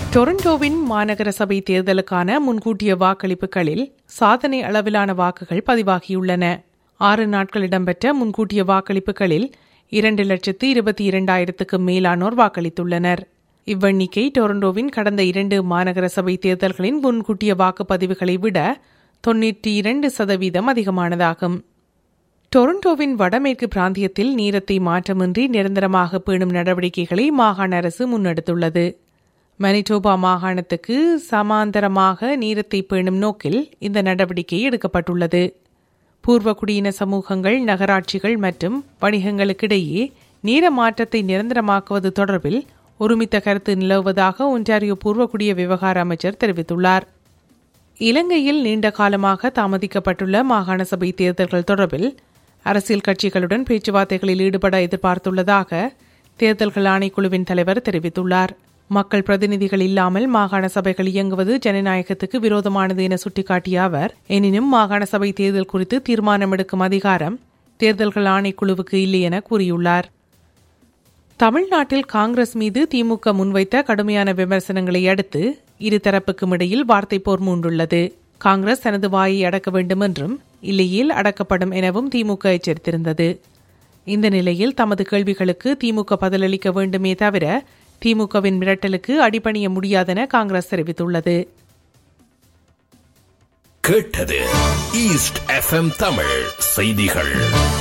டொரண்டோவின் மாநகர சபை தேர்தலுக்கான முன்கூட்டிய வாக்களிப்புகளில் சாதனை அளவிலான வாக்குகள் பதிவாகியுள்ளன ஆறு நாட்கள் இடம்பெற்ற முன்கூட்டிய வாக்களிப்புகளில் இரண்டு லட்சத்து இருபத்தி இரண்டாயிரத்துக்கும் மேலானோர் வாக்களித்துள்ளனர் இவ்வெண்ணிக்கை டொரண்டோவின் கடந்த இரண்டு மாநகர சபை தேர்தல்களின் முன்கூட்டிய வாக்குப்பதிவுகளை விட தொன்னூற்றி இரண்டு சதவீதம் அதிகமானதாகும் டொரண்டோவின் வடமேற்கு பிராந்தியத்தில் நீரத்தை மாற்றமின்றி நிரந்தரமாக பேணும் நடவடிக்கைகளை மாகாண அரசு முன்னெடுத்துள்ளது மனிடோபா மாகாணத்துக்கு சமாந்தரமாக நீரத்தை பேணும் நோக்கில் இந்த நடவடிக்கை எடுக்கப்பட்டுள்ளது பூர்வ குடியின சமூகங்கள் நகராட்சிகள் மற்றும் வணிகங்களுக்கிடையே நீர மாற்றத்தை நிரந்தரமாக்குவது தொடர்பில் ஒருமித்த கருத்து நிலவுவதாக ஒன்டாரியோ பூர்வகுடிய விவகார அமைச்சர் தெரிவித்துள்ளார் இலங்கையில் நீண்ட காலமாக தாமதிக்கப்பட்டுள்ள மாகாண சபை தேர்தல்கள் தொடர்பில் அரசியல் கட்சிகளுடன் பேச்சுவார்த்தைகளில் ஈடுபட எதிர்பார்த்துள்ளதாக தேர்தல்கள் ஆணைக்குழுவின் தலைவர் தெரிவித்துள்ளார் மக்கள் பிரதிநிதிகள் இல்லாமல் மாகாண சபைகள் இயங்குவது ஜனநாயகத்துக்கு விரோதமானது என சுட்டிக்காட்டிய அவர் எனினும் மாகாண சபை தேர்தல் குறித்து தீர்மானம் எடுக்கும் அதிகாரம் தேர்தல்கள் ஆணைக்குழுவுக்கு இல்லை என கூறியுள்ளார் தமிழ்நாட்டில் காங்கிரஸ் மீது திமுக முன்வைத்த கடுமையான விமர்சனங்களை அடுத்து இருதரப்புக்கும் இடையில் வார்த்தை போர் மூண்டுள்ளது காங்கிரஸ் தனது வாயை அடக்க வேண்டும் என்றும் இல்லையில் அடக்கப்படும் எனவும் திமுக எச்சரித்திருந்தது இந்த நிலையில் தமது கேள்விகளுக்கு திமுக பதிலளிக்க வேண்டுமே தவிர திமுகவின் மிரட்டலுக்கு அடிபணிய முடியாதென காங்கிரஸ் தெரிவித்துள்ளது கேட்டது ஈஸ்ட் எஃப்எம் தமிழ் செய்திகள்